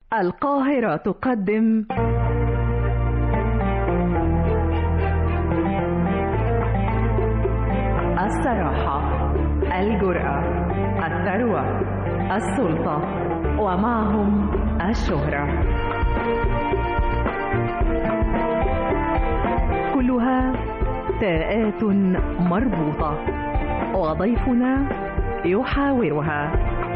القاهرة تقدم الصراحة الجرأة الثروة السلطة ومعهم الشهرة كلها تاءات مربوطة وضيفنا يحاورها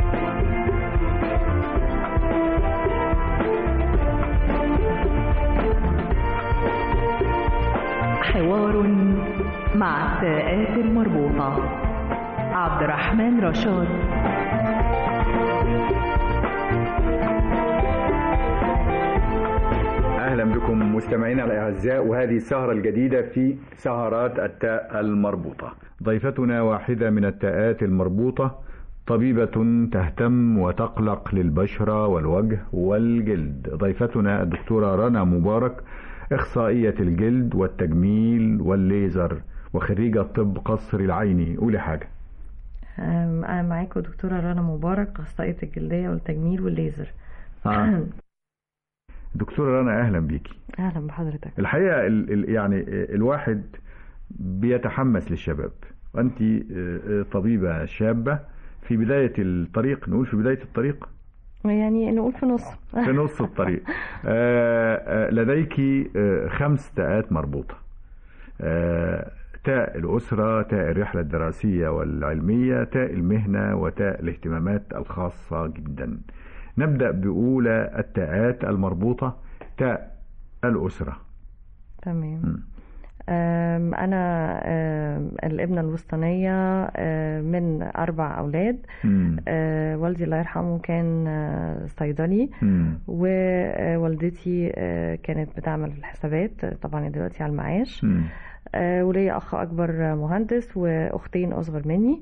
حوار مع التاءات المربوطة عبد الرحمن رشاد اهلا بكم مستمعينا الاعزاء وهذه السهره الجديده في سهرات التاء المربوطه. ضيفتنا واحده من التاءات المربوطه طبيبة تهتم وتقلق للبشرة والوجه والجلد. ضيفتنا الدكتورة رنا مبارك اخصائية الجلد والتجميل والليزر وخريجة طب قصر العيني. قولي حاجة. أنا معاكم دكتورة رنا مبارك أخصائية الجلدية والتجميل والليزر آه. دكتورة رنا أهلا بيكي أهلا بحضرتك الحقيقة ال ال يعني الواحد بيتحمس للشباب وأنت طبيبة شابة في بداية الطريق نقول في بداية الطريق يعني نقول في نص في نص الطريق لديك خمس تاءات مربوطة تاء الأسرة تاء الرحلة الدراسية والعلمية تاء المهنة وتاء الاهتمامات الخاصة جدا نبدأ بأولى التاءات المربوطة تاء الأسرة تمام أنا الابنة الوسطانية من أربع أولاد والدي الله يرحمه كان صيدلي ووالدتي كانت بتعمل في الحسابات طبعا دلوقتي على المعاش وليا أخ أكبر مهندس وأختين أصغر مني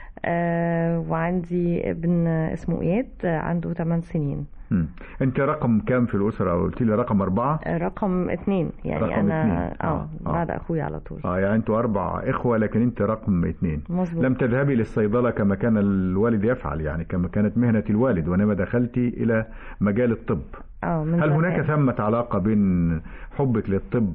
وعندي ابن اسمه إياد عنده 8 سنين مم. انت رقم كام في الاسره قلت لي رقم اربعه رقم اثنين يعني رقم انا اتنين. اه بعد اخويا على طول اه يعني انتوا اربع اخوه لكن انت رقم اثنين مظبوط لم تذهبي للصيدله كما كان الوالد يفعل يعني كما كانت مهنه الوالد وانما دخلتي الى مجال الطب اه من هل زمان. هناك ثمه علاقه بين حبك للطب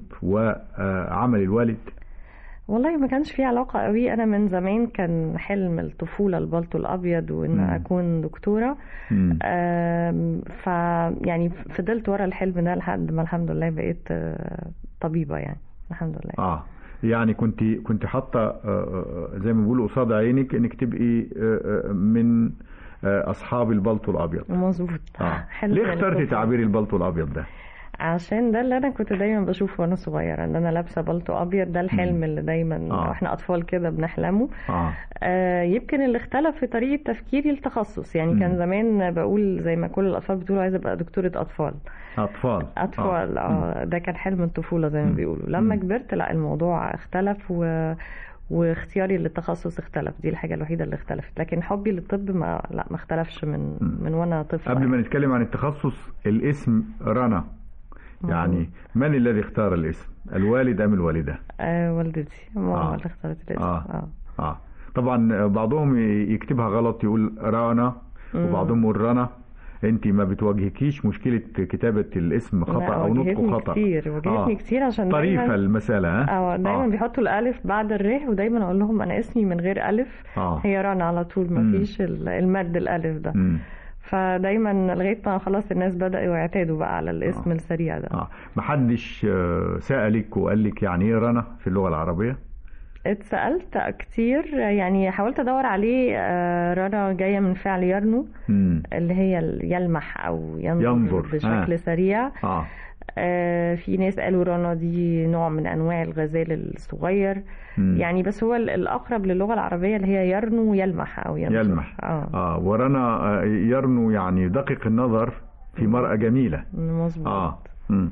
وعمل الوالد والله ما كانش في علاقة قوي أنا من زمان كان حلم الطفولة البلطو الأبيض وإن مم. أكون دكتورة مم. آم، ف يعني فضلت ورا الحلم ده لحد ما الحمد لله بقيت آه، طبيبة يعني الحمد لله اه يعني كنت كنت حاطه آه، آه، زي ما بيقولوا قصاد عينك انك تبقي آه، آه، من آه، اصحاب البلطو الابيض مظبوط اه حلم ليه من اخترتي الطفولة. تعبير البلطو الابيض ده عشان ده اللي انا كنت دايما بشوفه وانا صغيره ان انا لابسه بلطو ابيض ده الحلم اللي دايما آه. واحنا اطفال كده بنحلمه اه آه يمكن اللي اختلف في طريقه تفكيري التخصص يعني مم. كان زمان بقول زي ما كل الاطفال بتقولوا عايزه ابقى دكتوره اطفال اطفال اطفال اه ده كان حلم الطفوله زي ما مم. بيقولوا لما مم. كبرت لا الموضوع اختلف و واختياري للتخصص اختلف دي الحاجه الوحيده اللي اختلفت لكن حبي للطب ما لا ما اختلفش من مم. من وانا طفله قبل ما نتكلم عن التخصص الاسم رنا يعني من الذي اختار الاسم الوالد ام الوالده آه والدتي ماما آه. اللي اختارت الاسم آه. اه اه طبعا بعضهم يكتبها غلط يقول رانا مم. وبعضهم يقول رنا انت ما بتواجهكيش مشكله كتابه الاسم خطا لا، او نطقه واجهتني خطا كتير واجهتني آه. كتير عشان طريفه دايما المساله ها اه دايما آه. بيحطوا الالف بعد الر ودايما اقول لهم انا اسمي من غير الف اه هي رنا على طول مم. ما فيش ال- المد الالف ده مم. فدايما لغايه ما خلاص الناس بداوا يعتادوا بقى على الاسم آه. السريع ده اه محدش آه، سالك وقال لك يعني ايه رنا في اللغه العربيه اتسالت كتير يعني حاولت ادور عليه آه، رنا جايه من فعل يرنو مم. اللي هي ال- يلمح او ينظر, ينظر، بشكل آه. سريع اه آه، في ناس قالوا رنا دي نوع من انواع الغزال الصغير مم. يعني بس هو ال- الاقرب للغه العربيه اللي هي يرنو ويلمح او ينظر يلمح اه اه ورنا آه، يرنو يعني دقيق النظر في مرأة جميلة مظبوط اه مم.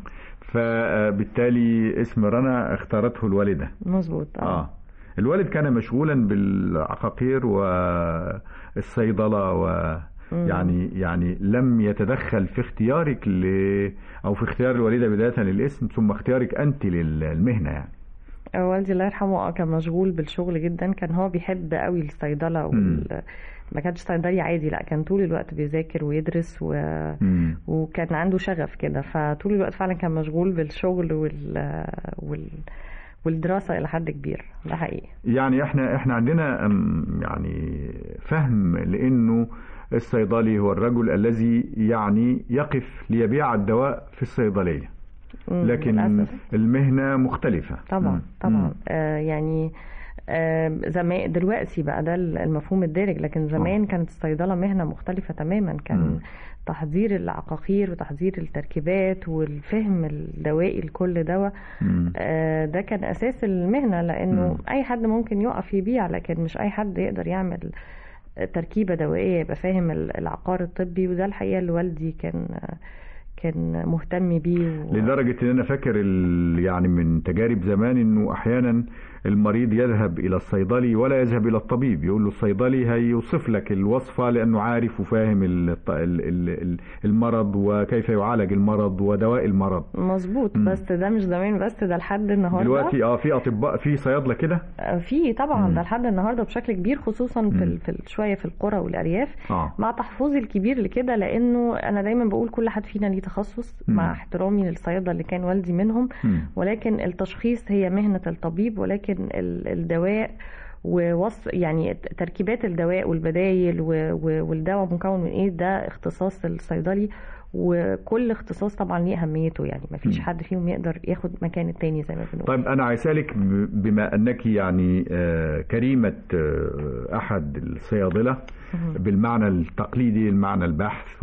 فبالتالي اسم رنا اختارته الوالدة مظبوط اه الوالد كان مشغولا بالعقاقير والصيدلة و مم. يعني يعني لم يتدخل في اختيارك ل او في اختيار الوالده بدايه للاسم ثم اختيارك انت للمهنه يعني والدي الله يرحمه اه كان مشغول بالشغل جدا كان هو بيحب قوي الصيدله وال... ما كانش صيدلي عادي لا كان طول الوقت بيذاكر ويدرس و... مم. وكان عنده شغف كده فطول الوقت فعلا كان مشغول بالشغل وال... وال... والدراسه الى حد كبير ده حقيقي يعني احنا احنا عندنا أم، يعني فهم لانه الصيدلي هو الرجل الذي يعني يقف ليبيع الدواء في الصيدليه مم، لكن للأسف. المهنه مختلفه طبعا مم. طبعا مم. آه يعني آه زمان دلوقتي بقى ده المفهوم الدارج لكن زمان كانت الصيدله مهنه مختلفه تماما مم. كان تحضير العقاقير وتحضير التركيبات والفهم الدوائي لكل دواء مم. آه، ده كان اساس المهنه لانه مم. اي حد ممكن يقف يبيع لكن مش اي حد يقدر يعمل تركيبه دوائيه يبقى فاهم ال- العقار الطبي وده الحقيقه اللي والدي كان كان مهتم بيه و... لدرجة ان انا فاكر ال- يعني من تجارب زمان انه احيانا المريض يذهب الى الصيدلي ولا يذهب الى الطبيب يقول له الصيدلي هيوصف لك الوصفة لانه عارف وفاهم ال- ال- ال- المرض وكيف يعالج المرض ودواء المرض مظبوط مم. بس ده مش زمان بس ده لحد النهارده دلوقتي اه في اطباء في صيادلة كده آه، في طبعا مم. ده لحد النهارده بشكل كبير خصوصا مم. في ال- في ال- شويه في القرى والارياف اه مع تحفظي الكبير لكده لانه انا دايما بقول كل حد فينا ليه تخصص مم. مع احترامي للصيادله اللي كان والدي منهم مم. ولكن التشخيص هي مهنه الطبيب ولكن ال- الدواء ووصف يعني تركيبات الدواء والبدايل و- و- والدواء مكون من ايه ده اختصاص الصيدلي وكل اختصاص طبعا ليه اهميته يعني مفيش مم. حد فيهم يقدر ياخد مكان التاني زي ما بنقول طيب انا عايز اسالك ب- بما انك يعني آه، كريمة آه، احد الصيادلة مهم. بالمعنى التقليدي المعنى البحث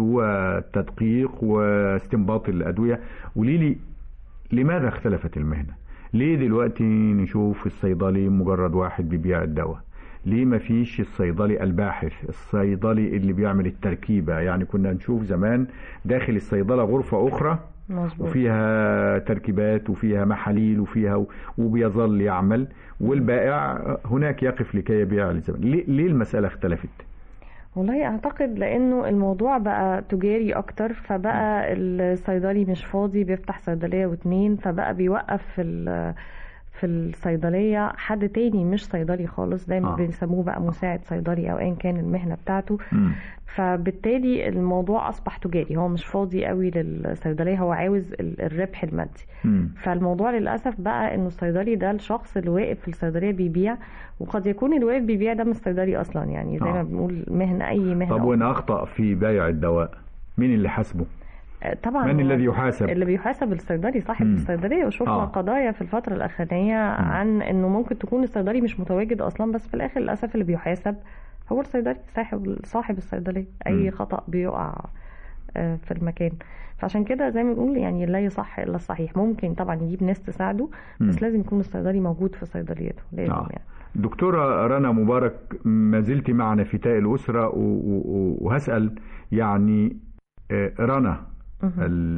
والتدقيق واستنباط الأدوية قولي لي لماذا اختلفت المهنة ليه دلوقتي نشوف الصيدلي مجرد واحد بيبيع الدواء ليه ما فيش الصيدلي الباحث الصيدلي اللي بيعمل التركيبة يعني كنا نشوف زمان داخل الصيدلة غرفة أخرى مظبوط وفيها تركيبات وفيها محاليل وفيها وبيظل يعمل والبائع هناك يقف لكي يبيع للزمن ليه, ليه المسألة اختلفت والله اعتقد لانه الموضوع بقى تجاري اكتر فبقى الصيدلي مش فاضي بيفتح صيدليه واتنين فبقى بيوقف في ال- في الصيدليه حد تاني مش صيدلي خالص دايما آه. آه. بيسموه بقى مساعد صيدلي او ايا كان المهنه بتاعته مم. فبالتالي الموضوع اصبح تجاري هو مش فاضي قوي للصيدليه هو عاوز ال- الربح المادي مم. فالموضوع للاسف بقى انه الصيدلي ده الشخص اللي واقف في الصيدليه بيبيع وقد يكون اللي واقف بيبيع ده مش صيدلي اصلا يعني زي آه. ما بنقول مهنه اي مهنه طب أخرى. وإن أخطأ في بيع الدواء مين اللي حاسبه؟ طبعا من هو الذي يحاسب؟ اللي بيحاسب الصيدلي صاحب مم. الصيدليه وشفنا آه. آه. قضايا في الفتره الاخرانيه عن انه ممكن تكون الصيدلي مش متواجد اصلا بس في الاخر للاسف اللي بيحاسب هو الصيدلي صاحب صاحب الصيدليه اي مم. خطا بيقع آه، في المكان فعشان كده زي ما بنقول يعني لا يصح الا الصحيح ممكن طبعا يجيب ناس تساعده مم. بس لازم يكون الصيدلي موجود في صيدليته لازم آه. يعني دكتورة رنا مبارك ما زلت معنا في تاء الأسرة و- و- وهسأل يعني آه، رنا مهم.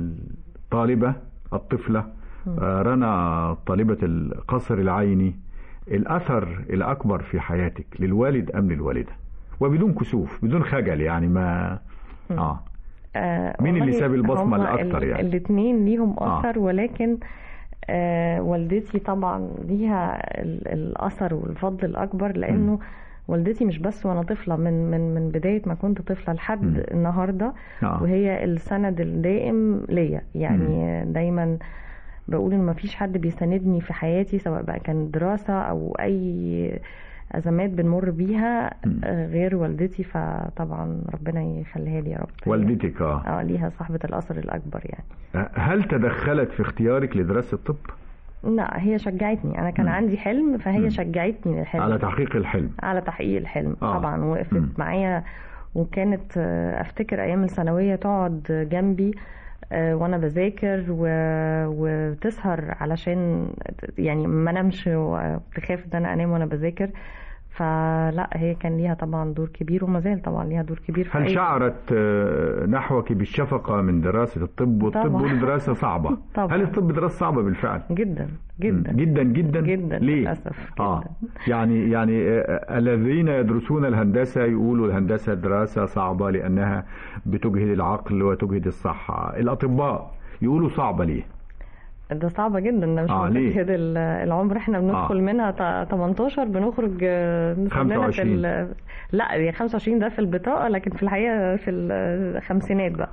الطالبة الطفلة آه، رنا طالبة القصر العيني الأثر الأكبر في حياتك للوالد أم للوالدة وبدون كسوف بدون خجل يعني ما آه آه مين اللي والله ساب البصمة هما الأكتر ال- يعني؟ الاتنين ليهم آه. أثر ولكن آه والدتي طبعا ليها ال- الأثر والفضل الأكبر لأنه والدتي مش بس وانا طفله من من من بدايه ما كنت طفله لحد مم. النهارده آه. وهي السند الدائم ليا يعني دايما بقول ان مفيش حد بيساندني في حياتي سواء بقى كان دراسه او اي ازمات بنمر بيها مم. آه، غير والدتي فطبعا ربنا يخليها لي يا رب والدتك آه اه ليها صاحبة الأثر الأكبر يعني هل تدخلت في اختيارك لدراسة الطب لا هي شجعتني أنا كان مم. عندي حلم فهي مم. شجعتني للحلم على تحقيق الحلم على تحقيق الحلم آه. طبعا وقفت مم. معايا وكانت آه، أفتكر أيام الثانوية تقعد جنبي آه، وانا بذاكر و... وتسهر علشان يعني ما انامش وتخاف ان انا انام وانا بذاكر فلا هي كان ليها طبعا دور كبير وما زال طبعا ليها دور كبير في هل أي- شعرت آه، نحوك بالشفقة من دراسة الطب والطب طبعا. هو دراسة صعبة طبعا. هل الطب دراسة صعبة بالفعل جدا جدا جدا جدا جدا ليه للأسف اه جدا. يعني يعني آه، الذين يدرسون الهندسة يقولوا الهندسة دراسة صعبة لأنها بتجهد العقل وتجهد الصحة الأطباء يقولوا صعبة ليه ده صعبة جدا ده مش آه، آه ليه؟ متجهد ال- العمر احنا بندخل آه. منها ت- 18 بنخرج آه، نسيب لنا في 25. ال- لا هي 25 ده في البطاقة لكن في الحقيقة في الخمسينات بقى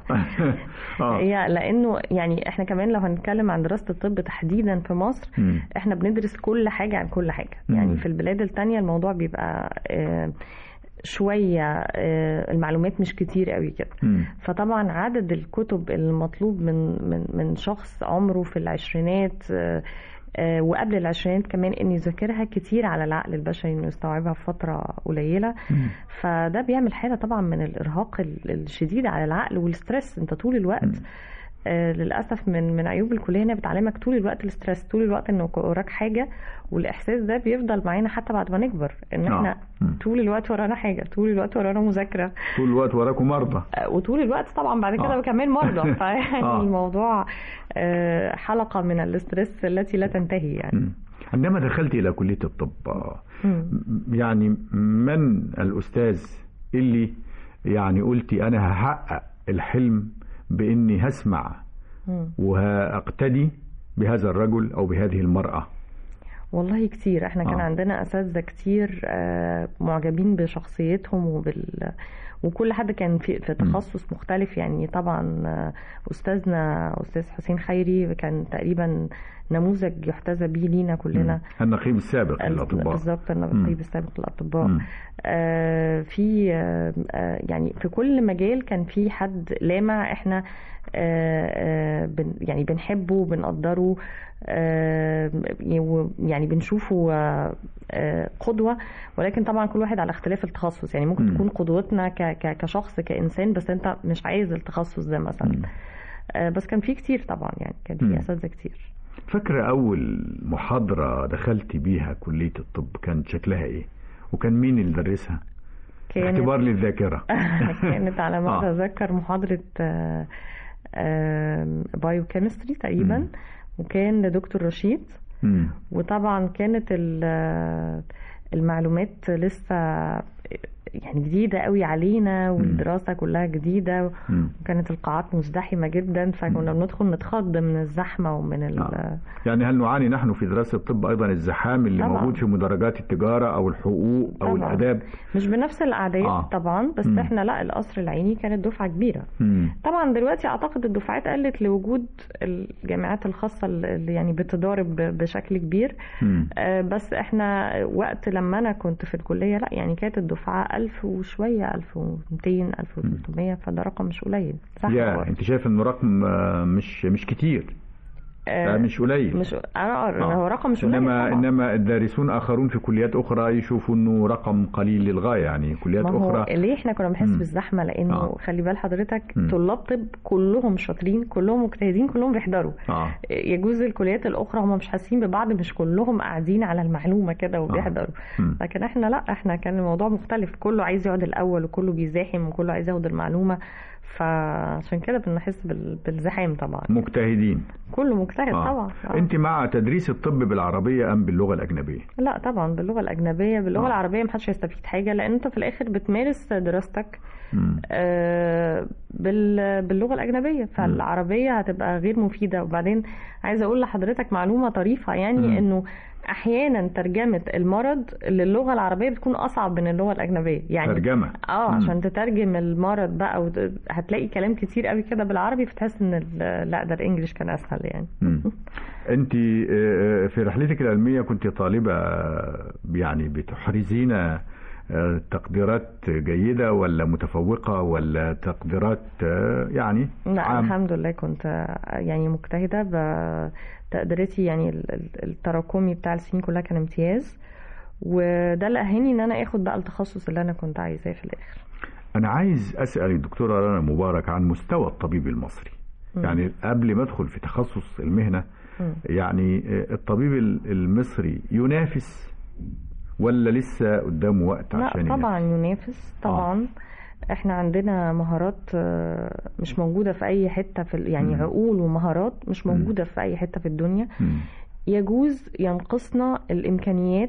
اه هي لانه يعني احنا كمان لو هنتكلم عن دراسة الطب تحديدا في مصر مم. احنا بندرس كل حاجة عن كل حاجة مم. يعني في البلاد التانية الموضوع بيبقى آه، شوية آه، المعلومات مش كتير قوي كده مم. فطبعا عدد الكتب المطلوب من من من شخص عمره في العشرينات آه، آه، وقبل العشرينات كمان ان يذاكرها كتير على العقل البشري انه يستوعبها في فتره قليله مم. فده بيعمل حاله طبعا من الارهاق ال- الشديد على العقل والستريس انت طول الوقت مم. آه، للاسف من من عيوب الكليه انها بتعلمك طول الوقت الستريس طول الوقت انه وراك حاجه والاحساس ده بيفضل معانا حتى بعد ما نكبر ان آه. احنا مم. طول الوقت ورانا حاجه طول الوقت ورانا مذاكره طول الوقت وراكم مرضى وطول الوقت طبعا بعد كده آه. كمان مرضى فيعني آه. الموضوع آه، حلقه من الاسترس التي لا تنتهي يعني مم. عندما دخلت إلى كلية الطب آه، مم. يعني من الأستاذ اللي يعني قلتي أنا هحقق الحلم بإني هسمع مم. وهأقتدي بهذا الرجل أو بهذه المرأة والله كتير احنا كان آه. عندنا اساتذه كتير آه، معجبين بشخصيتهم وبال وكل حد كان في في تخصص مختلف يعني طبعا آه، استاذنا استاذ حسين خيري كان تقريبا نموذج يحتذى به لينا كلنا مم. النقيب السابق للأطباء بالظبط مم. النقيب السابق للاطباء مم. آه، في آه، آه، يعني في كل مجال كان في حد لامع احنا آه، آه، بن- يعني بنحبه وبنقدره آه، يعني بنشوفه آه، آه، قدوة ولكن طبعا كل واحد على اختلاف التخصص يعني ممكن مم. تكون قدوتنا ك- ك- كشخص كإنسان بس انت مش عايز التخصص ده مثلا مم. آه، بس كان في كتير طبعا يعني كان مم. في أساتذة كتير فاكرة أول محاضرة دخلت بيها كلية الطب كانت شكلها إيه؟ وكان مين اللي درسها؟ كانت اختبار للذاكرة كانت على ما آه. اتذكر محاضره بايو كيمستري تقريبا مم. وكان لدكتور رشيد مم. وطبعا كانت ال- المعلومات لسه يعني جديدة قوي علينا والدراسة كلها جديدة مم. وكانت القاعات مزدحمة جدا فكنا بندخل نتخض من الزحمة ومن ال آه. يعني هل نعاني نحن في دراسة الطب أيضا الزحام اللي طبعا. موجود في مدرجات التجارة أو الحقوق أو طبعا. الآداب؟ مش بنفس الأعداد آه. طبعا بس مم. احنا لا القصر العيني كانت دفعة كبيرة مم. طبعا دلوقتي اعتقد الدفعات قلت لوجود الجامعات الخاصه اللي يعني بتضارب بشكل كبير مم. آه، بس احنا وقت لما انا كنت في الكليه لا يعني كانت الدفعه 1000 وشويه 1200 1300 فده رقم مش قليل صح يا برضه. أنت شايف إنه رقم آه، مش مش كتير آه، آه، مش قليل مش انا آه. هو رقم مش قليل انما طبعاً. انما الدارسون اخرون في كليات اخرى يشوفوا انه رقم قليل للغايه يعني كليات ما هو اخرى ليه احنا كنا بنحس مم. بالزحمه لانه آه. خلي بال حضرتك مم. طلاب طب كلهم شاطرين كلهم مجتهدين كلهم بيحضروا اه يجوز الكليات الاخرى هم مش حاسين ببعض مش كلهم قاعدين على المعلومه كده وبيحضروا مم. لكن احنا لا احنا كان الموضوع مختلف كله عايز يقعد الاول وكله بيزاحم وكله عايز ياخد المعلومه فعشان كده بنحس بال- بالزحام طبعا مجتهدين كله مجتهد آه. طبعا آه. انت مع تدريس الطب بالعربيه ام باللغه الاجنبيه لا طبعا باللغه الاجنبيه باللغه آه. العربيه محدش هيستفيد حاجه لان انت في الاخر بتمارس دراستك مم. آه، بال- باللغه الاجنبيه فالعربيه هتبقى غير مفيده وبعدين عايزه اقول لحضرتك معلومه طريفه يعني مم. انه احيانا ترجمه المرض للغه العربيه بتكون اصعب من اللغه الاجنبيه يعني ترجمه اه مم. عشان تترجم المرض بقى وت- هتلاقي كلام كتير قوي كده بالعربي فتحس ان ال- لا ده الانجليش كان اسهل يعني مم. انت آه، في رحلتك العلميه كنت طالبه آه، يعني بتحرزين آه، تقديرات جيده ولا متفوقه ولا تقديرات آه، يعني لا عام؟ الحمد لله كنت آه، يعني مجتهده بتقديراتي يعني ال- ال- التراكمي بتاع السنين كلها كان امتياز وده اللي اهلني ان انا اخد بقى التخصص اللي انا كنت عايزاه في الاخر أنا عايز أسأل الدكتورة رنا مبارك عن مستوى الطبيب المصري مم. يعني قبل ما أدخل في تخصص المهنة مم. يعني آه، الطبيب ال- المصري ينافس ولا لسه قدامه وقت لا عشان طبعا ينافس؟ ينافس طبعا احنا عندنا مهارات آه، مش موجودة في اي حتة في ال- يعني مم. عقول ومهارات مش مم. موجودة في اي حتة في الدنيا مم. يجوز ينقصنا الامكانيات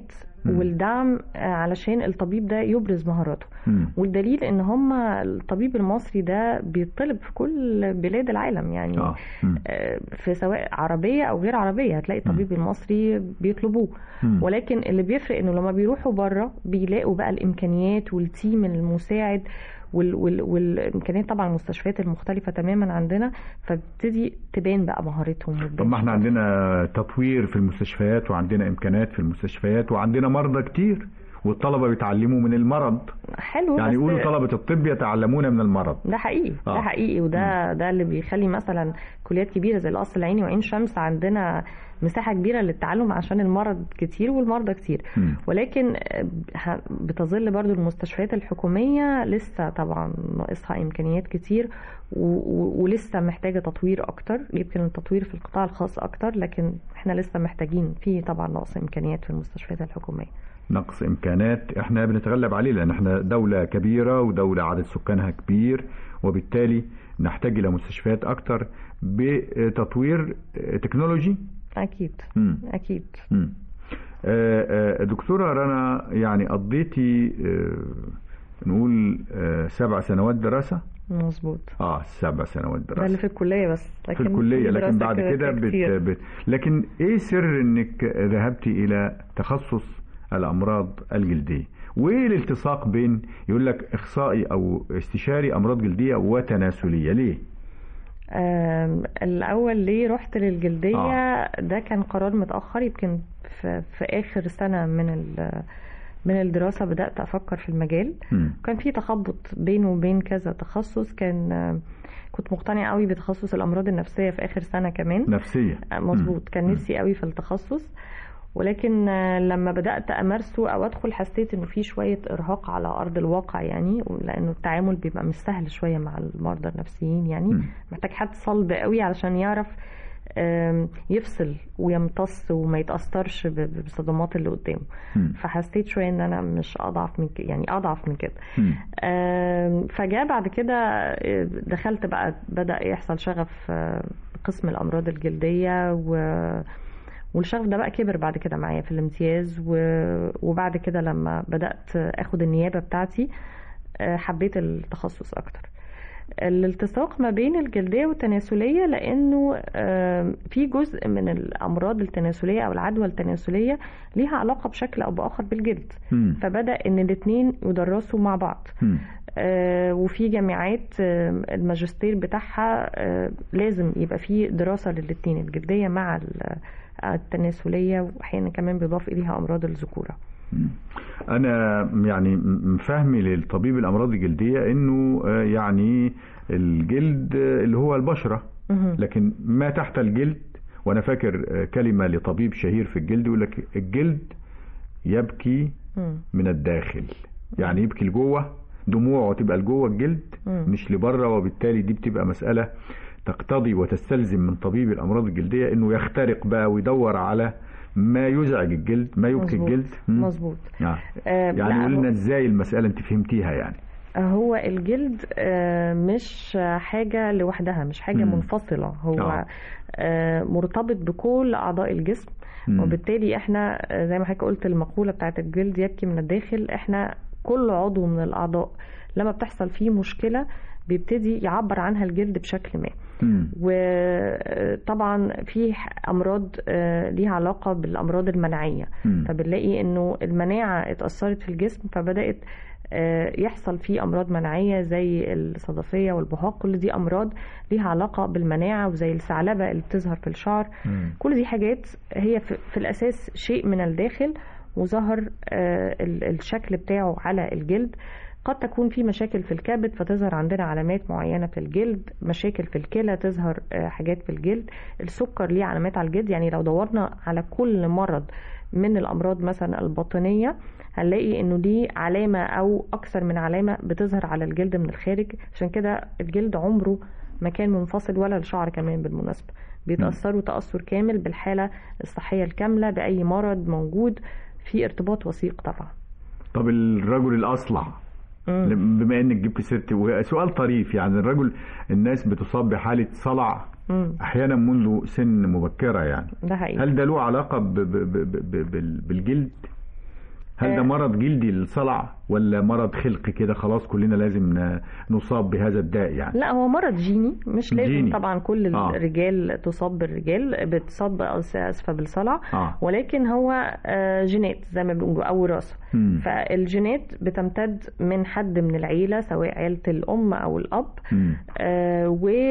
مم. والدعم آه، علشان الطبيب ده يبرز مهاراته مم. والدليل ان هم الطبيب المصري ده بيطلب في كل بلاد العالم يعني اه مم. آه، في سواء عربية أو غير عربية هتلاقي الطبيب المصري بيطلبوه مم. ولكن اللي بيفرق إنه لما بيروحوا بره بيلاقوا بقى الإمكانيات والتيم المساعد وال وال والإمكانيات طبعا المستشفيات المختلفة تماما عندنا فبتبتدي تبان بقى مهارتهم طب وتبان ما احنا شطارتهم. عندنا تطوير في المستشفيات وعندنا امكانيات في المستشفيات وعندنا مرضى كتير والطلبه بيتعلموا من المرض حلو يعني بس يقولوا طلبه الطب يتعلمون من المرض ده حقيقي آه. ده حقيقي وده ده اللي بيخلي مثلا كليات كبيره زي القصر العيني وعين شمس عندنا مساحه كبيره للتعلم عشان المرض كتير والمرضى كتير مم. ولكن آه، ه- بتظل برضو المستشفيات الحكوميه لسه طبعا ناقصها امكانيات كتير و- و- ولسه محتاجه تطوير اكتر يمكن التطوير في القطاع الخاص اكتر لكن احنا لسه محتاجين في طبعا نقص امكانيات في المستشفيات الحكوميه نقص امكانات احنا بنتغلب عليه لان احنا دوله كبيره ودوله عدد سكانها كبير وبالتالي نحتاج الى مستشفيات اكتر بتطوير تكنولوجي اكيد مم. اكيد مم. آه، آه، دكتورة رنا يعني قضيتي آه، نقول آه، سبع سنوات دراسة مظبوط اه سبع سنوات ده اللي دراسة في الكليه بس في الكلية لكن دراسة بعد كده بت... كتير. بت... لكن ايه سر انك ذهبتي الى تخصص الامراض الجلدية وايه الالتصاق بين يقول لك اخصائي او استشاري امراض جلدية وتناسلية ليه؟ آم، الأول ليه رحت للجلدية آه. ده كان قرار متأخر يمكن في, في آخر سنة من ال- من الدراسة بدأت أفكر في المجال مم. كان في تخبط بينه وبين كذا تخصص كان آم، كنت مقتنعة قوي بتخصص الأمراض النفسية في آخر سنة كمان نفسية آه، مظبوط كان مم. نفسي قوي في التخصص ولكن آه، لما بدأت أمارسه أو أدخل حسيت إنه في شوية إرهاق على أرض الواقع يعني لأنه التعامل بيبقى مش سهل شوية مع المرضى النفسيين يعني مم. محتاج حد صلب قوي علشان يعرف آم، يفصل ويمتص وما يتأثرش ب- ب- بالصدمات اللي قدامه مم. فحسيت شوية إن أنا مش أضعف من كده يعني أضعف من كده مم. آم، فجاء بعد كده آه، دخلت بقى بدأ يحصل شغف آه، قسم الأمراض الجلدية و والشغف ده بقى كبر بعد كده معايا في الامتياز و... وبعد كده لما بدأت اخد النيابة بتاعتي آه، حبيت التخصص اكتر الالتصاق ما بين الجلدية والتناسلية لأنه آم، في جزء من الأمراض التناسلية أو العدوى التناسلية ليها علاقة بشكل أو بآخر بالجلد مم. فبدأ إن الاتنين يدرسوا مع بعض مم. آه، وفي جامعات آه، الماجستير بتاعها آه، لازم يبقى في دراسة للاتنين الجلدية مع ال- التناسلية وأحيانا كمان بيضاف إليها أمراض الذكورة انا يعني م- فهمي للطبيب الامراض الجلديه انه آه، يعني الجلد آه، اللي هو البشره مهم. لكن ما تحت الجلد وانا فاكر آه، كلمه لطبيب شهير في الجلد يقول لك الجلد يبكي مم. من الداخل يعني يبكي لجوه دموعه تبقى لجوه الجلد مم. مش لبره وبالتالي دي بتبقى مساله تقتضي وتستلزم من طبيب الامراض الجلديه انه يخترق بقى ويدور على ما يزعج الجلد ما يبكي مظبوط. الجلد مم. مظبوط يعني آه، يعني لا، قول هو- لنا ازاي المسألة انت فهمتيها يعني هو الجلد آه، مش حاجة لوحدها مش حاجة مم. منفصلة هو آه. آه، مرتبط بكل أعضاء الجسم مم. وبالتالي احنا آه، زي ما حضرتك قلت المقولة بتاعت الجلد يبكي من الداخل احنا كل عضو من الأعضاء لما بتحصل فيه مشكلة بيبتدي يعبر عنها الجلد بشكل ما مم. وطبعا في امراض آه، ليها علاقه بالامراض المناعيه مم. فبنلاقي انه المناعه اتاثرت في الجسم فبدات آه، يحصل فيه امراض مناعيه زي الصدفيه والبهاق كل دي امراض ليها علاقه بالمناعه وزي الثعلبه اللي بتظهر في الشعر مم. كل دي حاجات هي في في الاساس شيء من الداخل وظهر آه، ال- الشكل بتاعه على الجلد قد تكون في مشاكل في الكبد فتظهر عندنا علامات معينة في الجلد مشاكل في الكلى تظهر آه، حاجات في الجلد السكر ليه علامات على الجلد يعني لو دورنا على كل مرض من الأمراض مثلا الباطنية هنلاقي انه ليه علامة او اكثر من علامة بتظهر على الجلد من الخارج عشان كده الجلد عمره ما كان منفصل ولا الشعر كمان بالمناسبة بيتأثروا تأثر كامل بالحالة الصحية الكاملة بأي مرض موجود في ارتباط وثيق طبعا طب الرجل الأصلع مم. بما انك جبت سيرتي سؤال طريف يعني الرجل الناس بتصاب بحالة صلع مم. احيانا منذ سن مبكرة يعني ده حقيقي هل ده له علاقة ب ب ب ب ب بال- بالجلد هل ده آه. مرض جلدي الصلع ولا مرض خلقي كده خلاص كلنا لازم ن- نصاب بهذا الداء يعني لا هو مرض جيني مش لازم جيني. طبعا كل آه. الرجال تصاب بالرجال بتصاب أس- اسفه بالصلع آه. ولكن هو آه، جينات زي ما بنقولوا او وراثه مم. فالجينات بتمتد من حد من العيله سواء عيله الام او الاب مم. آه،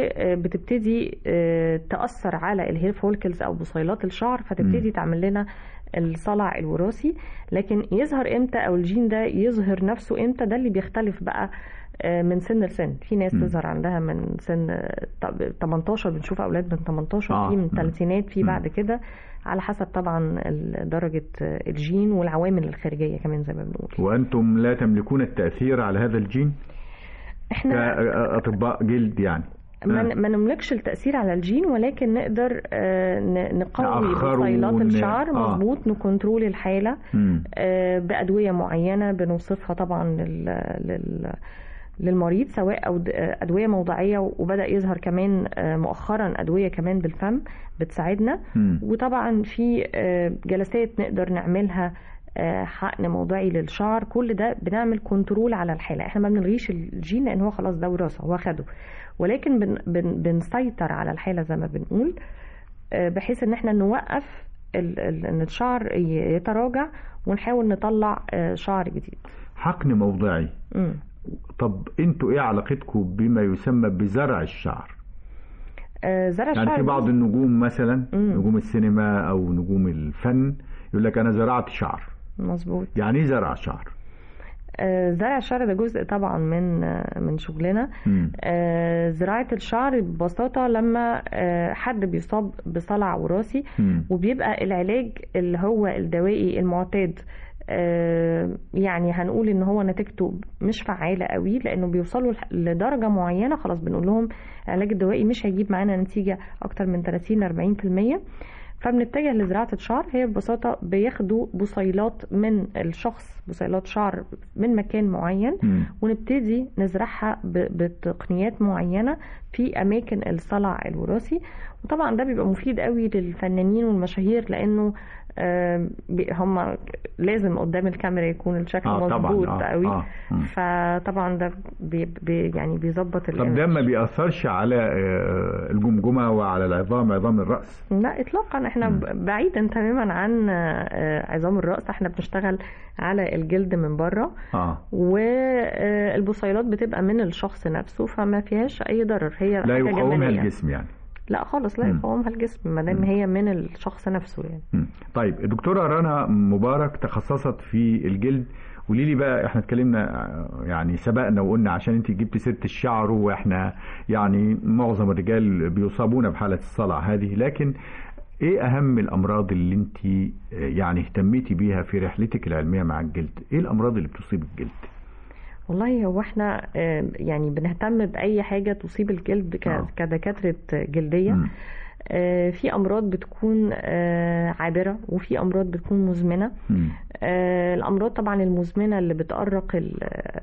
وبتبتدي آه، تأثر على الهير فولكلز أو بصيلات الشعر فتبتدي مم. تعمل لنا الصلع الوراثي لكن يظهر امتى او الجين ده يظهر نفسه امتى ده اللي بيختلف بقى آه، من سن لسن في ناس مم. تظهر عندها من سن آه، طب- 18 بنشوف اولاد من 18 آه. في من مم. ثلاثينات في مم. بعد كده على حسب طبعا ال- درجة آه، الجين والعوامل الخارجية كمان زي ما بنقول وأنتم لا تملكون التأثير على هذا الجين احنا كأطباء جلد يعني ما آه. ما نملكش التأثير على الجين ولكن نقدر آه، ن- نقوي نأخره بصيلات ون- الشعر آه. مظبوط نكنترول الحالة مم. آه، بأدوية معينة بنوصفها طبعا لل لل للمريض سواء أو أدوية موضعية وبدأ يظهر كمان آه، مؤخرا أدوية كمان بالفم بتساعدنا مم. وطبعا في آه، جلسات نقدر نعملها آه، حقن موضعي للشعر كل ده بنعمل كنترول على الحالة احنا ما بنلغيش الجين لان هو خلاص ده وراثة هو خده ولكن بن بن بنسيطر على الحالة زي ما بنقول آه، بحيث ان احنا نوقف ال- ال- ان الشعر ي- يتراجع ونحاول نطلع آه، شعر جديد حقن موضعي مم. طب انتوا ايه علاقتكم بما يسمى بزرع الشعر آه، زرع يعني الشعر في بعض ده- النجوم مثلا مم. نجوم السينما او نجوم الفن يقول لك انا زرعت شعر مظبوط يعني ايه زرع شعر آه، زرع الشعر ده جزء طبعا من آه، من شغلنا مم. آه، زراعة الشعر ببساطة لما آه، حد بيصاب بصلع وراثي مم. وبيبقى العلاج اللي هو الدوائي المعتاد آه، يعني هنقول ان هو نتيجته مش فعالة قوي لانه بيوصلوا لح- لدرجة معينة خلاص بنقول لهم العلاج الدوائي مش هيجيب معانا نتيجة اكتر من 30 40% فبنتجه لزراعة الشعر هي ببساطة بياخدوا بصيلات من الشخص بصيلات شعر من مكان معين مم. ونبتدي نزرعها ب- بتقنيات معينة في أماكن الصلع الوراثي وطبعا ده بيبقى مفيد قوي للفنانين والمشاهير لأنه آم، بي- هم لازم قدام الكاميرا يكون الشكل آه، طبعاً، مظبوط آه، قوي آه، مم. فطبعا ده بي بي يعني بيظبط طب ده الإيمج. ما بيأثرش على آه، الجمجمة وعلى العظام عظام الرأس لا اطلاقا احنا مم. ب- بعيدا تماما عن آه، عظام الراس احنا بنشتغل على الجلد من بره اه والبصيلات بتبقى من الشخص نفسه فما فيهاش اي ضرر هي لا حاجة يقاومها جمالية. الجسم يعني لا خالص لا مم. يقاومها الجسم ما دام مم. هي من الشخص نفسه يعني مم. طيب الدكتورة رنا مبارك تخصصت في الجلد قولي لي بقى احنا اتكلمنا آه، يعني سبقنا وقلنا عشان انت جبت سيره الشعر واحنا يعني معظم الرجال بيصابون بحاله الصلع هذه لكن ايه اهم الامراض اللي انت آه، يعني اهتميتي بيها في رحلتك العلميه مع الجلد؟ ايه الامراض اللي بتصيب الجلد؟ والله هو احنا آه، يعني بنهتم باي حاجه تصيب الجلد ك- آه. كدكاتره جلديه مم. آه، في امراض بتكون آه، عابره وفي امراض بتكون مزمنه مم. آه، الامراض طبعا المزمنه اللي بتأرق ال-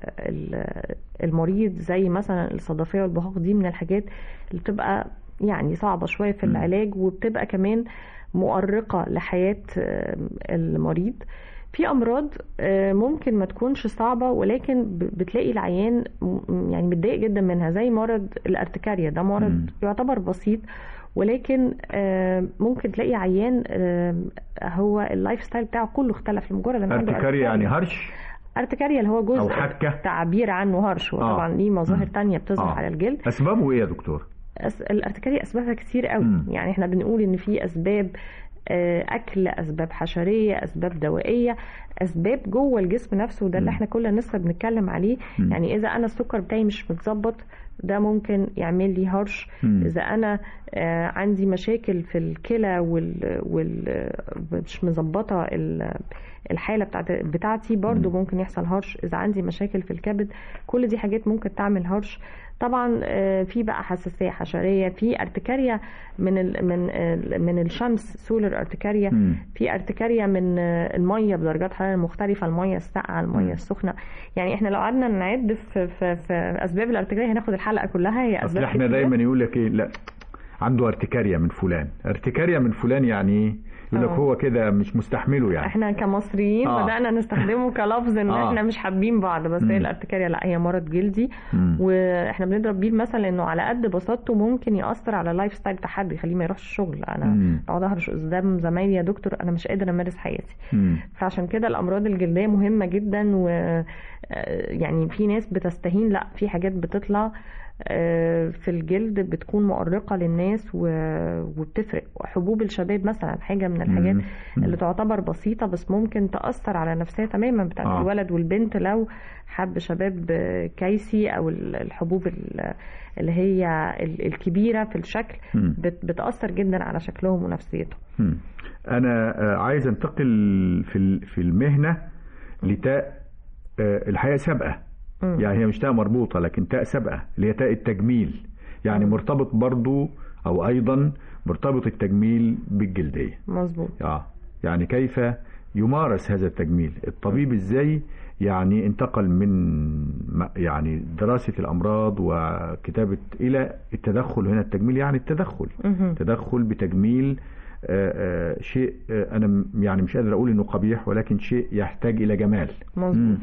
ال- المريض زي مثلا الصدفيه والبهاق دي من الحاجات اللي بتبقى يعني صعبه شويه في مم. العلاج وبتبقى كمان مؤرقه لحياه آه، المريض في امراض آه، ممكن ما تكونش صعبه ولكن ب- بتلاقي العيان م- يعني متضايق جدا منها زي مرض الارتكاريا ده مرض مم. يعتبر بسيط ولكن آه، ممكن تلاقي عيان آه، هو اللايف ستايل بتاعه كله اختلف لمجرد ان عنده ارتكاريا يعني هرش ارتكاريا اللي هو جزء أو حكة. تعبير عنه هرش وطبعا آه. ليه مظاهر مم. تانية بتظهر آه. على الجلد اسبابه ايه يا دكتور؟ أس... الارتكاريا اسبابها كتير قوي مم. يعني احنا بنقول ان في اسباب آه، اكل اسباب حشريه اسباب دوائيه اسباب جوه الجسم نفسه وده اللي مم. احنا كنا لسه بنتكلم عليه مم. يعني اذا انا السكر بتاعي مش متظبط ده ممكن يعمل لي هرش مم. اذا انا آه، عندي مشاكل في الكلى وال, وال... مش مظبطه ال- الحاله بتاعت بتاعتي برضو مم. ممكن يحصل هرش اذا عندي مشاكل في الكبد كل دي حاجات ممكن تعمل هرش طبعا آه، في بقى حساسيه حشريه في ارتكاريا من ال من ال من الشمس سولر ارتكاريا مم. في ارتكاريا من آه، الميه بدرجات حراره مختلفه الميه الساقعه مم. الميه السخنه يعني احنا لو قعدنا نعد في, في, في اسباب الارتكاريا هناخد الحلقه كلها هي اصل اسباب احنا كتيرة. دايما يقول لك ايه لا عنده ارتكاريا من فلان ارتكاريا من فلان يعني ايه يقول لك آه. هو كده مش مستحمله يعني احنا كمصريين آه. بدأنا نستخدمه كلفظ ان آه. احنا مش حابين بعض بس مم. هي الارتكاريا لا هي مرض جلدي مم. واحنا بنضرب بيه المثل انه على قد بساطته ممكن يأثر على اللايف ستايل بتاع حد يخليه ما يروحش الشغل انا مم. بقعد اهرش قدام زمايلي يا دكتور انا مش قادر امارس حياتي مم. فعشان كده الامراض الجلديه مهمه جدا و آه، يعني في ناس بتستهين لا في حاجات بتطلع آه، في الجلد بتكون مؤرقه للناس و- وبتفرق حبوب الشباب مثلا حاجه من الحاجات مم. مم. اللي تعتبر بسيطه بس ممكن تاثر على النفسيه تماما بتاعت آه. الولد والبنت لو حب شباب آه، كيسي او ال- الحبوب ال- اللي هي ال- الكبيره في الشكل مم. بت- بتاثر جدا على شكلهم ونفسيتهم مم. انا آه، عايز انتقل في ال- في المهنه لتاء آه، الحقيقه سابقه مم. يعني هي مش تاء مربوطه لكن تاء سابقه اللي هي تاء التجميل يعني مم. مرتبط برضو او ايضا مرتبط التجميل بالجلديه مظبوط اه يعني كيف يمارس هذا التجميل الطبيب ازاي يعني انتقل من م- يعني دراسة الأمراض وكتابة إلى التدخل هنا التجميل يعني التدخل مهم. تدخل بتجميل آه، آه، شيء آه، أنا م- يعني مش قادر أقول إنه قبيح ولكن شيء يحتاج إلى جمال مظبوط مم.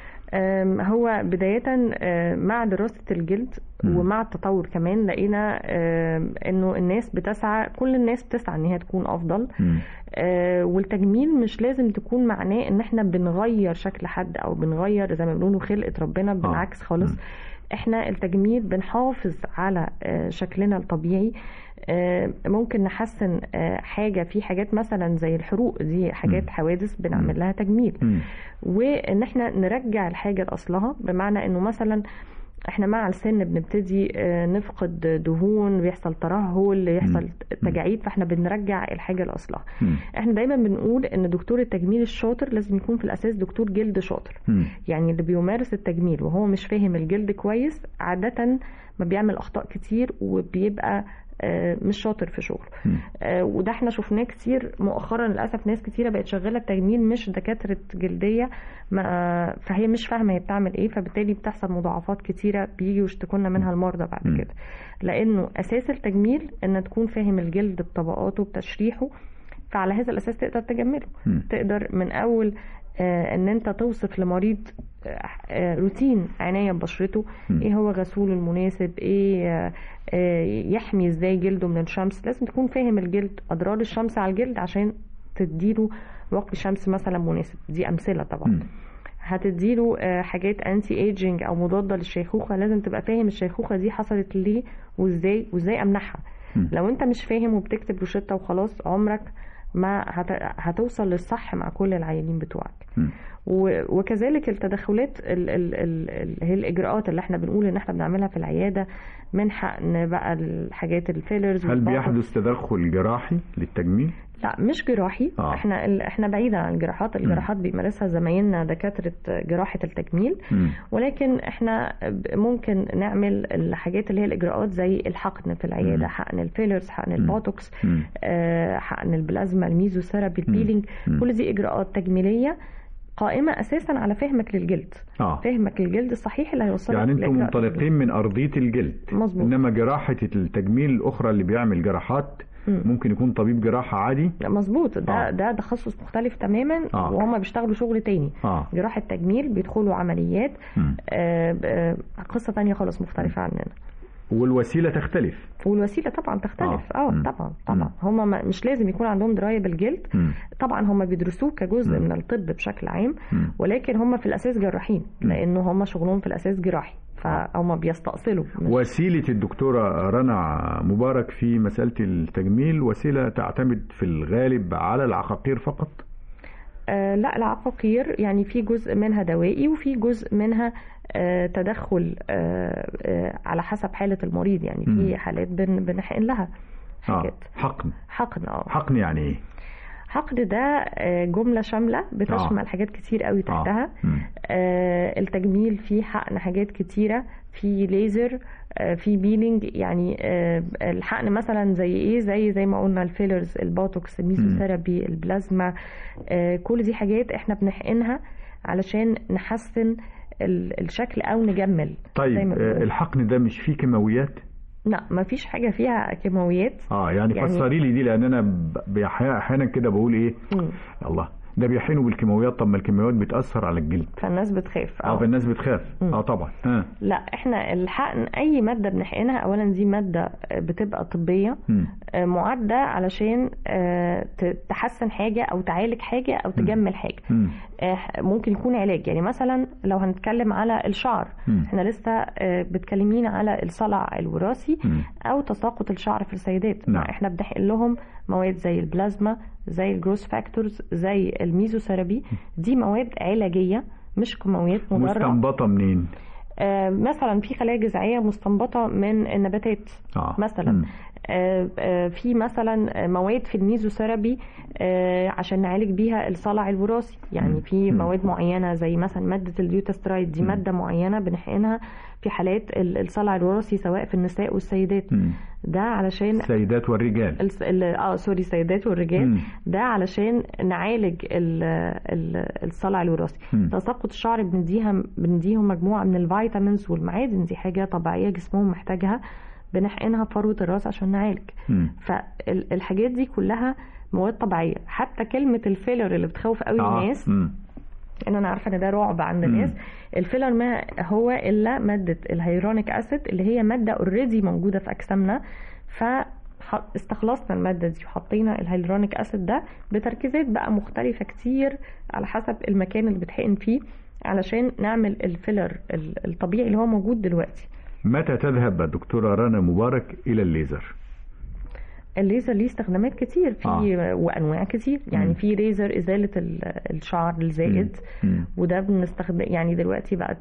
أم، هو بداية أم، مع دراسة الجلد مم. ومع التطور كمان لقينا أم، انه الناس بتسعى كل الناس بتسعى ان هي تكون افضل مم. أه، والتجميل مش لازم تكون معناه ان احنا بنغير شكل حد او بنغير زي ما بيقولوا خلقة ربنا بالعكس خالص مم. احنا التجميل بنحافظ على أه، شكلنا الطبيعي أه، ممكن نحسن أه، حاجة في حاجات مثلا زي الحروق دي حاجات مم. حوادث بنعمل لها تجميل مم. وان احنا نرجع الحاجه لاصلها بمعنى انه مثلا احنا مع السن بنبتدي آه، نفقد دهون بيحصل ترهل يحصل مم. تجاعيد فاحنا بنرجع الحاجه لاصلها مم. احنا دايما بنقول ان دكتور التجميل الشاطر لازم يكون في الاساس دكتور جلد شاطر مم. يعني اللي بيمارس التجميل وهو مش فاهم الجلد كويس عاده ما بيعمل اخطاء كتير وبيبقى آه، مش شاطر في شغله مم. آه، وده احنا شفناه كتير مؤخرا للاسف ناس كتيره بقت شغاله التجميل مش دكاتره جلديه ما فهي مش فاهمه هي بتعمل ايه فبالتالي بتحصل مضاعفات كتيره بيجي يشتكوا لنا منها المرضى بعد مم. كده لانه اساس التجميل ان تكون فاهم الجلد بطبقاته بتشريحه فعلى هذا الاساس تقدر تجمله مم. تقدر من اول آه، ان انت توصف لمريض آه، آه، روتين عنايه ببشرته مم. ايه هو غسول المناسب ايه آه، آه، يحمي ازاي جلده من الشمس لازم تكون فاهم الجلد اضرار الشمس على الجلد عشان تديله وقت شمس مثلا مناسب دي امثله طبعا مم. هتديله آه، حاجات انتي ايجينج او مضاده للشيخوخه لازم تبقى فاهم الشيخوخه دي حصلت ليه وازاي وازاي امنعها مم. لو انت مش فاهم وبتكتب روشته وخلاص عمرك ما هت... هتوصل للصح مع كل العيانين بتوعك مم. و- وكذلك التدخلات ال- ال- ال- اللي هي الاجراءات اللي احنا بنقول ان احنا بنعملها في العياده من حقن بقى الحاجات الفيلرز هل بيحدث تدخل جراحي للتجميل؟ لا مش جراحي آه. احنا ال- احنا بعيدا عن الجراحات الجراحات بيمارسها زمايلنا دكاتره جراحه التجميل مم. ولكن احنا ب- ممكن نعمل الحاجات اللي هي الاجراءات زي الحقن في العياده مم. حقن الفيلرز حقن البوتوكس مم. آه، حقن البلازما الميزوثيرابي البيلينج مم. كل دي اجراءات تجميليه قائمه اساسا على فهمك للجلد اه فهمك للجلد الصحيح اللي هيوصلك يعني انتم لإجراء منطلقين من ارضيه الجلد مظبوط. انما جراحه التجميل الاخرى اللي بيعمل جراحات مم. ممكن يكون طبيب جراحه عادي لا، مظبوط ده آه. ده تخصص مختلف تماما آه. وهم بيشتغلوا شغل تاني اه جراحه تجميل بيدخلوا عمليات مم. آه، آه، قصه تانية خالص مختلفه عننا والوسيله تختلف والوسيله طبعا تختلف آه. اه مم. طبعا طبعا هم مش لازم يكون عندهم درايه بالجلد مم. طبعا هم بيدرسوه كجزء مم. من الطب بشكل عام مم. ولكن هم في الاساس جراحين مم. لانه هم شغلهم في الاساس جراحي فهم بيستأصلوا مش- وسيله الدكتوره رنا مبارك في مساله التجميل وسيله تعتمد في الغالب على العقاقير فقط آه لا العقاقير يعني في جزء منها دوائي وفي جزء منها آه تدخل آه آه على حسب حالة المريض يعني مم. في حالات بن بنحقن لها اه حاجات حقن حقن اه حقن يعني ايه حقن ده آه، جملة شاملة بتشمل آه. حاجات كتير قوي تحتها مم. آه، التجميل فيه حقن حاجات كتيرة في ليزر آه، في بيلينج يعني آه، الحقن مثلا زي ايه زي زي ما قلنا الفيلرز البوتوكس الميزوثيرابي البلازما آه، كل دي حاجات احنا بنحقنها علشان نحسن ال- الشكل او نجمل زي طيب ما آه، بنقول. الحقن ده مش فيه كيماويات لا مفيش حاجه فيها كيماويات اه يعني, يعني- فسري لي دي لان انا ب- بأحيا- احيانا كده بقول ايه مم. الله ده بيحينوا بالكيماويات طب ما الكيماويات بتاثر على الجلد فالناس بتخاف اه فالناس بتخاف مم. اه طبعا اه لا احنا الحقن اي ماده بنحقنها اولا دي ماده بتبقى طبيه مم. آه، معده علشان آه، ت- تحسن حاجه او تعالج حاجه او تجمل حاجه مم. آه، ممكن يكون علاج يعني مثلا لو هنتكلم على الشعر مم. احنا لسه آه، بتكلمين على الصلع الوراثي مم. او تساقط الشعر في السيدات نعم. احنا بنحقن لهم مواد زي البلازما زي الجروس فاكتورز زي الميزوثيرابي دي مواد علاجيه مش كيماويات مضره مستنبطه منين؟ آه، مثلا في خلايا جذعيه مستنبطه من النباتات اه مثلا مم. آه، آه، في مثلا مواد في الميزوثيرابي آه، عشان نعالج بيها الصلع الوراثي يعني في مم. مواد معينه زي مثلا ماده الديوتاسترايد دي مم. ماده معينه بنحقنها في حالات ال- الصلع الوراثي سواء في النساء والسيدات مم. ده علشان السيدات والرجال الس- ال- اه سوري السيدات والرجال مم. ده علشان نعالج ال- ال- الصلع الوراثي مم. تساقط الشعر بنديها بنديهم مجموعه من الفيتامينز والمعادن دي حاجه طبيعيه جسمهم محتاجها بنحقنها في فروه الراس عشان نعالج مم. فالحاجات دي كلها مواد طبيعيه حتى كلمه الفيلر اللي بتخوف قوي آه. الناس مم. ان انا عارفه ان ده رعب عند مم. الناس الفيلر ما هو الا ماده الهيرونيك اسيد اللي هي ماده اوريدي موجوده في اجسامنا ف ح- استخلصنا الماده دي وحطينا الهيلورونيك اسيد ده بتركيزات بقى مختلفه كتير على حسب المكان اللي بتحقن فيه علشان نعمل الفيلر ال- الطبيعي اللي هو موجود دلوقتي متى تذهب الدكتورة رنا مبارك إلى الليزر؟ الليزر ليه استخدامات كتير في آه. وانواع كتير مم. يعني في ليزر ازاله ال- الشعر الزائد مم. وده بنستخدم يعني دلوقتي بقى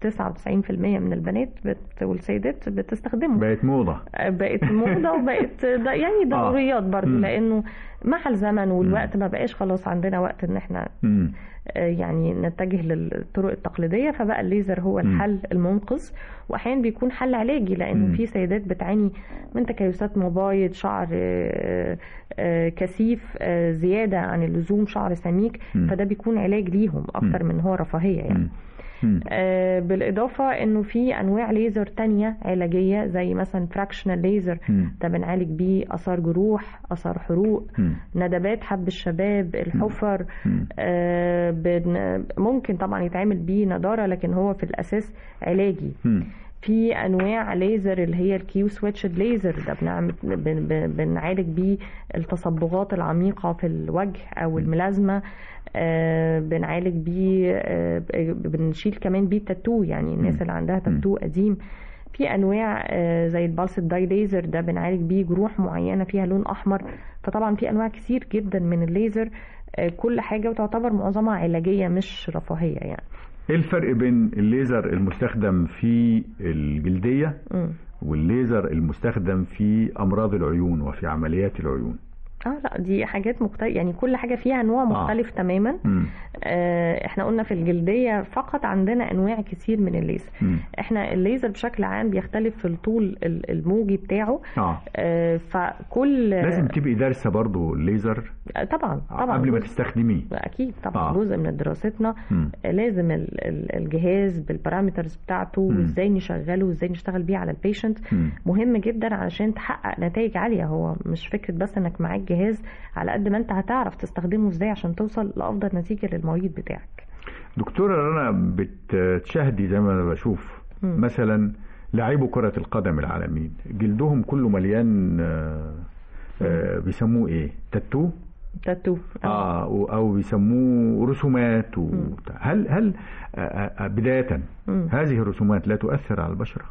99% من البنات بت... والسيدات بتستخدمه بقت موضة بقت موضه وبقت ده يعني ضروريات برضو مم. لانه مع الزمن والوقت ما بقاش خلاص عندنا وقت ان احنا مم. آه، يعني نتجه للطرق التقليديه فبقى الليزر هو مم. الحل المنقذ واحيانا بيكون حل علاجي مم. لانه في سيدات بتعاني من تكيسات مبايض شعر آه، آه، كثيف آه، زياده عن اللزوم شعر سميك مم. فده بيكون علاج ليهم اكتر مم. من هو رفاهيه يعني مم. مم. آه، بالإضافة إنه في أنواع ليزر تانية علاجية زي مثلا فراكشنال ليزر مم. ده بنعالج بيه آثار جروح آثار حروق مم. ندبات حب الشباب الحفر مم. آه، بن- ممكن طبعا يتعمل بيه نضارة لكن هو في الأساس علاجي مم. في انواع ليزر اللي هي الكيو سويتشد ليزر ده بنعمل بن- بن- بنعالج بيه التصبغات العميقه في الوجه او الملازمه آه، بنعالج بيه آه، ب- بنشيل كمان بيه التاتو يعني الناس اللي عندها تاتو قديم في انواع آه، زي البالس داي ليزر ده بنعالج بيه جروح معينه فيها لون احمر فطبعا في انواع كتير جدا من الليزر آه، كل حاجه وتعتبر معظمها علاجيه مش رفاهيه يعني ايه الفرق بين الليزر المستخدم في الجلدية مم. والليزر المستخدم في أمراض العيون وفي عمليات العيون؟ اه لا دي حاجات مختلفة يعني كل حاجة فيها نوع مختلف تماما مم. آه احنا قلنا في الجلدية فقط عندنا انواع كتير من الليزر مم. احنا الليزر بشكل عام بيختلف في الطول ال- الموجي بتاعه اه آه فكل لازم تبقي دارسة برضو الليزر آه، طبعا طبعا قبل ما جزء- تستخدميه اكيد طبعا آه. آه. جزء من دراستنا مم. آه، لازم ال- ال- الجهاز بالبارامترز بتاعته مم. وازاي نشغله وازاي نشتغل بيه على البيشنت مم. مهم جدا علشان تحقق نتائج عاليه هو مش فكره بس انك معاك جهاز على قد ما انت هتعرف تستخدمه ازاي عشان توصل لافضل نتيجه للمريض بتاعك دكتورة رنا بتشاهدي زي ما انا بشوف مم. مثلا لاعبو كرة القدم العالميين جلدهم كله مليان آه، آه، بيسموه ايه تاتو تاتو اه و- او بيسموه رسومات و... هل هل آه، آه، بداية مم. هذه الرسومات لا تؤثر على البشرة؟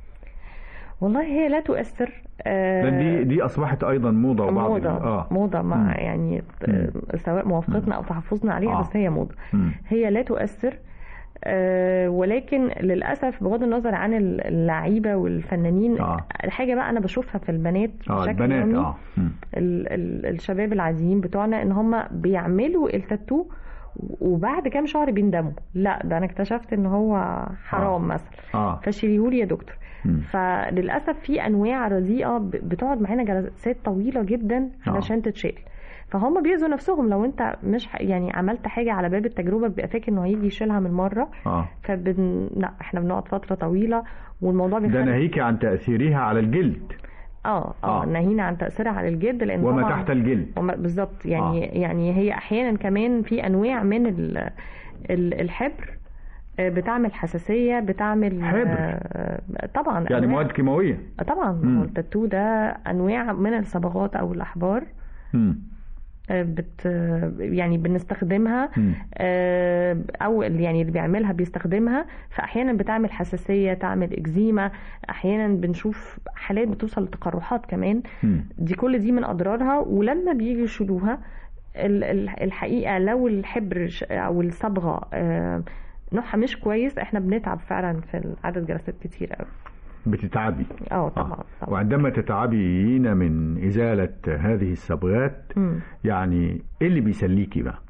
والله هي لا تؤثر آه، لان دي دي اصبحت ايضا موضة وبعض موضة اه موضة مع مم. يعني مم. آه، سواء موافقتنا أو تحفظنا عليها آه. بس هي موضة مم. هي لا تؤثر آه، ولكن للأسف بغض النظر عن اللعيبة والفنانين آه. الحاجة بقى أنا بشوفها في البنات اه بشكل البنات يومي اه مم. ال ال الشباب العاديين بتوعنا ان هم بيعملوا التاتو وبعد كام شهر بيندموا لا ده انا اكتشفت ان هو حرام آه. مثلا اه فشيليهولي يا دكتور مم. فللاسف في انواع رديئه ب- بتقعد معانا جلسات طويله جدا آه. علشان تتشال فهم بيأذوا نفسهم لو انت مش ح- يعني عملت حاجه على باب التجربه بيبقى فاكر انه هيجي يشيلها من مره اه فبن لا احنا بنقعد فتره طويله والموضوع ده بيخلي ناهيك عن تأثيرها على الجلد اه آه. اه ناهينا عن تاثيرها على الجلد لان وما طبعاً تحت الجلد وما- بالظبط يعني آه. يعني هي احيانا كمان في انواع من ال ال الحبر آه، بتعمل حساسيه بتعمل حبر؟ آه، طبعا يعني أنواع- مواد كيماوية آه، طبعا مم. هو التاتو ده انواع من الصبغات او الاحبار مم. آه، بت يعني بنستخدمها مم. آه، او اللي يعني اللي بيعملها بيستخدمها فاحيانا بتعمل حساسيه تعمل اكزيما احيانا بنشوف حالات بتوصل لتقرحات كمان مم. دي كل دي من اضرارها ولما بيجي يشيلوها ال- ال- الحقيقه لو الحبر ش- او الصبغه آه، نوعها مش كويس احنا بنتعب فعلا في عدد جلسات كتير قوي بتتعبي اه طبعا آه. طبعا وعندما تتعبين من إزالة هذه الصبغات مم. يعني ايه اللي بيسليكي بقى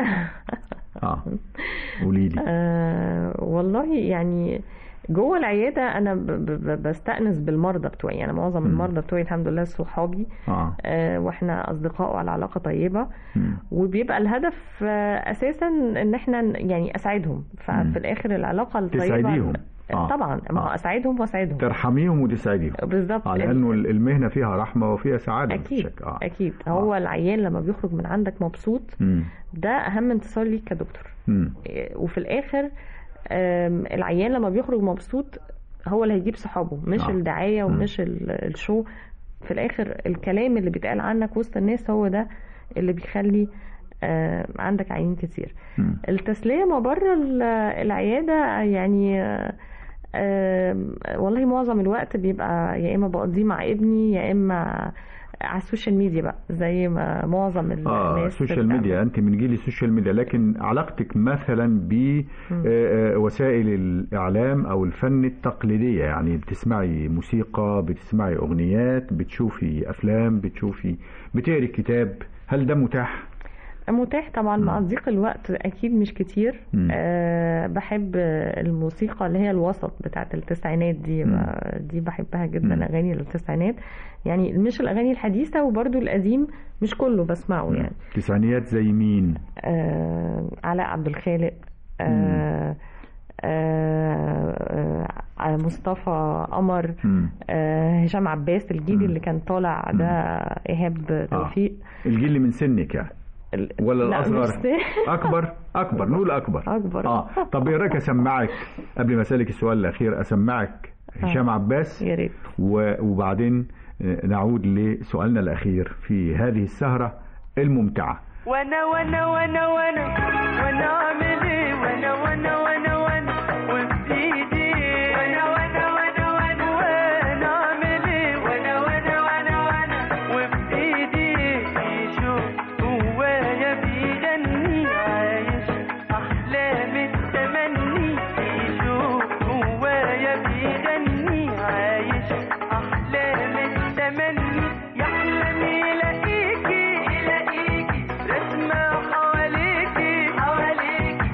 اه قولي لي آه والله يعني جوه العياده انا ب- ب- بستانس بالمرضى بتوعي انا معظم مم. المرضى بتوعي الحمد لله صحابي اه آه واحنا اصدقاء وعلى علاقه طيبه مم. وبيبقى الهدف آه، اساسا ان احنا ن- يعني اساعدهم مم. ففي الاخر العلاقه الطيبه تسعديهم. آه. طبعا ما هو آه. اسعدهم واسعدهم ترحميهم وتسعديهم بالظبط على انه المهنه فيها رحمه وفيها سعاده اكيد مفيش شك. اه اكيد هو العيان لما بيخرج من عندك مبسوط مم. ده اهم انتصار ليك كدكتور مم. وفي الاخر آم، العيان لما بيخرج مبسوط هو اللي هيجيب صحابه مش آه. آه. الدعايه مم. ومش ال- الشو في الاخر الكلام اللي بيتقال عنك وسط الناس هو ده اللي بيخلي آه، عندك عيانين كتير مم. التسليه ما بره ال- العياده يعني آه، آم، والله معظم الوقت بيبقى يا اما بقضيه مع ابني يا اما على السوشيال ميديا بقى زي ما معظم الناس اه السوشيال بتعمل. ميديا انت من جيل السوشيال ميديا لكن علاقتك مثلا بوسائل الاعلام او الفن التقليديه يعني بتسمعي موسيقى بتسمعي اغنيات بتشوفي افلام بتشوفي بتقري كتاب هل ده متاح متاح طبعا مع مم. ضيق الوقت اكيد مش كتير مم. أه بحب الموسيقى اللي هي الوسط بتاعت التسعينات دي مم. ب- دي بحبها مم. جدا اغاني التسعينات يعني مش الاغاني الحديثه وبرده القديم مش كله بسمعه يعني تسعينيات زي مين أه علاء عبد الخالق أه أه آه، مصطفى قمر مم. أه هشام عباس الجيل مم. اللي كان طالع ده ايهاب توفيق الجيل اللي من سنك يعني ال- ولا لا، الاصغر مش سن- اكبر اكبر نقول اكبر أكبر. اه طب ايه رايك اسمعك قبل ما اسالك السؤال الاخير اسمعك هشام عباس يا ريت و- وبعدين نعود لسؤالنا الاخير في هذه السهره الممتعه وانا وانا وانا وانا وانا اعمل ايه وانا وانا وانا وانا وبايدي وانا وانا وانا وانا وانا اعمل ايه وانا وانا وانا وانا وبايدي في شوق جوايا بيغني عايش احلام التمني في شوق جوايا بيغني عايش احلام التمني يحلم يلاقيكي يلاقيكي رسمة حواليكي حواليكي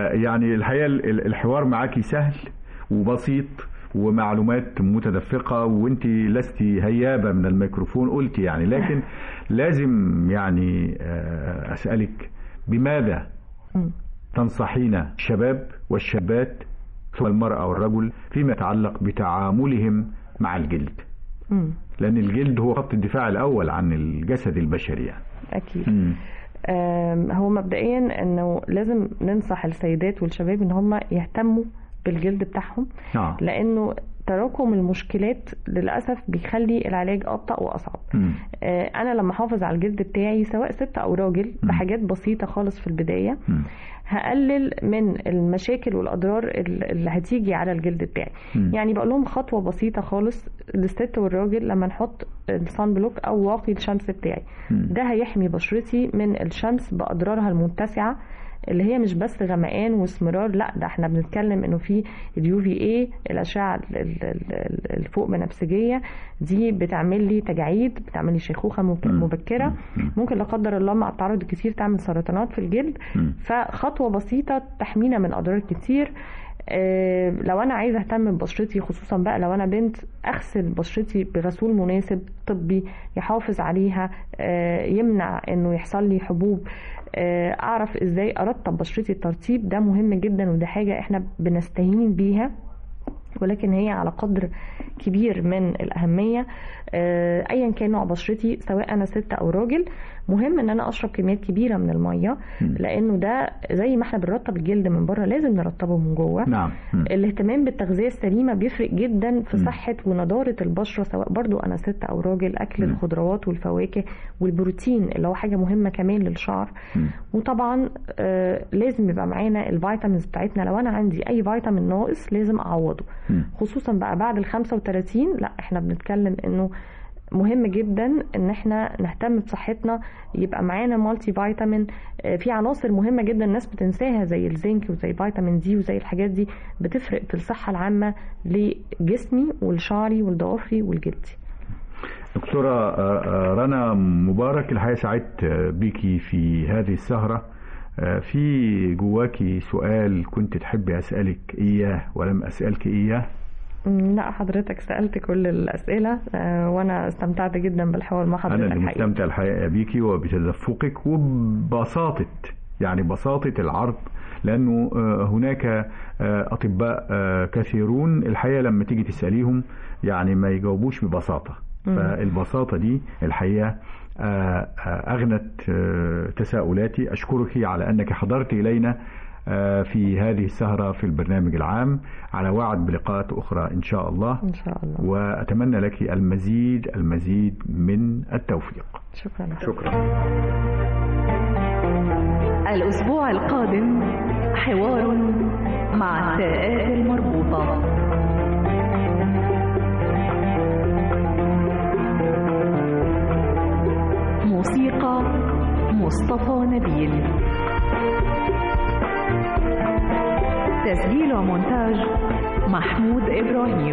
يعني الحقيقه ال- الحوار معاكي سهل وبسيط ومعلومات متدفقة وانت لست هيابة من الميكروفون قلت يعني لكن لازم يعني آه، أسألك بماذا مم. تنصحين الشباب والشابات ثم المرأة والرجل فيما يتعلق بتعاملهم مع الجلد مم. لأن الجلد هو خط الدفاع الأول عن الجسد البشري يعني. اكيد مم. آم، هو مبدئيا انه لازم ننصح السيدات والشباب ان هم يهتموا بالجلد بتاعهم آه. لانه تراكم المشكلات للاسف بيخلي العلاج ابطا واصعب مم. آه، انا لما احافظ على الجلد بتاعي سواء ست او راجل مم. بحاجات بسيطه خالص في البدايه مم. هقلل من المشاكل والاضرار ال- اللي هتيجي على الجلد بتاعي مم. يعني بقول لهم خطوه بسيطه خالص للست والراجل لما نحط الصن بلوك او واقي الشمس بتاعي مم. ده هيحمي بشرتي من الشمس باضرارها المتسعه اللي هي مش بس غمقان واسمرار لا ده احنا بنتكلم انه في اليو في اي الاشعه ال- ال- ال- الفوق بنفسجيه دي بتعمل لي تجاعيد بتعمل لي شيخوخه ممك- مم. مبكره مم. ممكن لا قدر الله مع التعرض الكتير تعمل سرطانات في الجلد مم. فخطوه بسيطه تحمينا من اضرار كتير آه، لو انا عايزه اهتم ببشرتي خصوصا بقى لو انا بنت اغسل بشرتي بغسول مناسب طبي يحافظ عليها آه، يمنع انه يحصل لي حبوب آه، اعرف ازاي ارطب بشرتي الترطيب ده مهم جدا وده حاجه احنا بنستهين بيها ولكن هي على قدر كبير من الأهمية آه، أيا كان نوع بشرتي سواء أنا ست أو راجل مهم إن أنا أشرب كميات كبيرة من المية مم. لأنه ده زي ما احنا بنرطب الجلد من بره لازم نرطبه من جوه نعم مم. الاهتمام بالتغذية السليمة بيفرق جدا في مم. صحة ونضارة البشرة سواء برضو أنا ست أو راجل أكل مم. الخضروات والفواكه والبروتين اللي هو حاجة مهمة كمان للشعر مم. وطبعا آه، لازم يبقى معانا الفيتامينز بتاعتنا لو أنا عندي أي فيتامين ناقص لازم أعوضه مم. خصوصا بقى بعد ال 35 لا احنا بنتكلم انه مهم جدا ان احنا نهتم بصحتنا يبقى معانا مالتي فيتامين آه، في عناصر مهمه جدا الناس بتنساها زي الزنك وزي فيتامين دي وزي الحاجات دي بتفرق في الصحه العامه لجسمي ولشعري ولضوافري ولجلدي دكتورة آه، آه، رنا مبارك الحقيقة سعدت آه، بيكي في هذه السهرة آه، في جواكي سؤال كنت تحبي أسألك إياه ولم أسألك إياه مم، لا حضرتك سالت كل الاسئله آه، وانا استمتعت جدا بالحوار مع أنا حضرتك اللي الحقيقه مستمتع الحقيقة بيكي وبتدفقك وببساطة يعني بساطة العرض لأنه آه، هناك آه، أطباء آه، كثيرون الحقيقة لما تيجي تسأليهم يعني ما يجاوبوش ببساطة مم. فالبساطة دي الحقيقة آه، آه، أغنت آه، تساؤلاتي أشكرك على أنك حضرت إلينا آه، في هذه السهرة في البرنامج العام على وعد بلقاءات أخرى إن شاء الله ان شاء الله وأتمنى لك المزيد المزيد من التوفيق شكرا شكرا الأسبوع القادم حوار مع التاءات المربوطة موسيقى مصطفى نبيل تسجيل ومونتاج محمود إبراهيم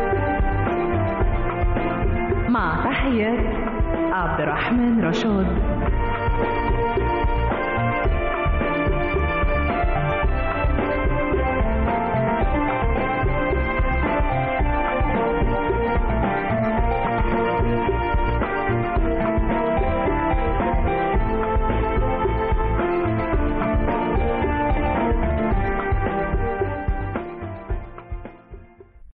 مع تحيات عبد الرحمن رشاد